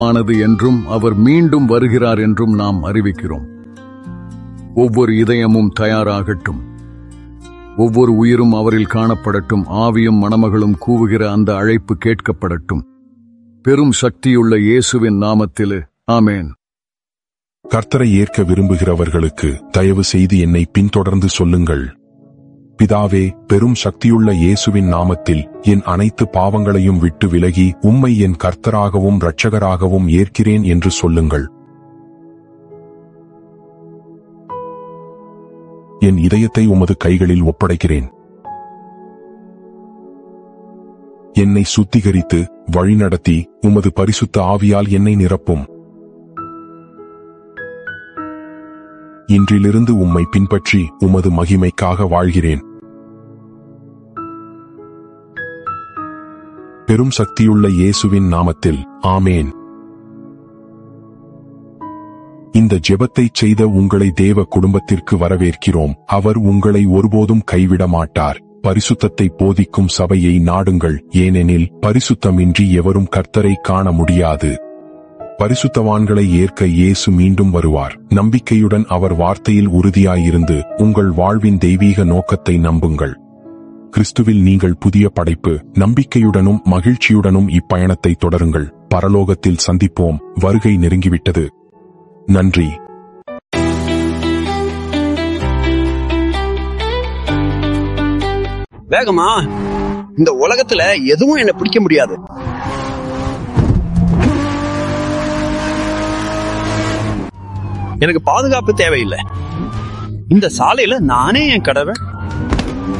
ஆனது என்றும் அவர் மீண்டும் வருகிறார் என்றும் நாம் அறிவிக்கிறோம் ஒவ்வொரு இதயமும் தயாராகட்டும் ஒவ்வொரு உயிரும் அவரில் காணப்படட்டும் ஆவியும் மணமகளும் கூவுகிற அந்த அழைப்பு கேட்கப்படட்டும் பெரும் சக்தியுள்ள இயேசுவின் நாமத்திலே ஆமேன் கர்த்தரை ஏற்க விரும்புகிறவர்களுக்கு தயவு செய்து என்னை பின்தொடர்ந்து சொல்லுங்கள் பிதாவே பெரும் சக்தியுள்ள இயேசுவின் நாமத்தில் என் அனைத்து பாவங்களையும் விட்டு விலகி உம்மை என் கர்த்தராகவும் இரட்சகராகவும் ஏற்கிறேன் என்று சொல்லுங்கள் என் இதயத்தை உமது கைகளில் ஒப்படைக்கிறேன் என்னை சுத்திகரித்து வழிநடத்தி உமது பரிசுத்த ஆவியால் என்னை நிரப்பும் இன்றிலிருந்து உம்மை பின்பற்றி உமது மகிமைக்காக வாழ்கிறேன் பெரும் சக்தியுள்ள இயேசுவின் நாமத்தில் ஆமேன் இந்த ஜெபத்தை செய்த உங்களை தேவ குடும்பத்திற்கு வரவேற்கிறோம் அவர் உங்களை ஒருபோதும் கைவிட மாட்டார் பரிசுத்தத்தை போதிக்கும் சபையை நாடுங்கள் ஏனெனில் பரிசுத்தமின்றி எவரும் கர்த்தரை காண முடியாது பரிசுத்தவான்களை ஏற்க இயேசு மீண்டும் வருவார் நம்பிக்கையுடன் அவர் வார்த்தையில் உறுதியாயிருந்து உங்கள் வாழ்வின் தெய்வீக நோக்கத்தை நம்புங்கள் கிறிஸ்துவில் நீங்கள் புதிய படைப்பு நம்பிக்கையுடனும் மகிழ்ச்சியுடனும் இப்பயணத்தை தொடருங்கள் பரலோகத்தில் சந்திப்போம் வருகை நெருங்கிவிட்டது நன்றி வேகமா இந்த உலகத்துல எதுவும் என்ன பிடிக்க முடியாது எனக்கு பாதுகாப்பு தேவையில்லை இந்த சாலையில நானே என் கடவை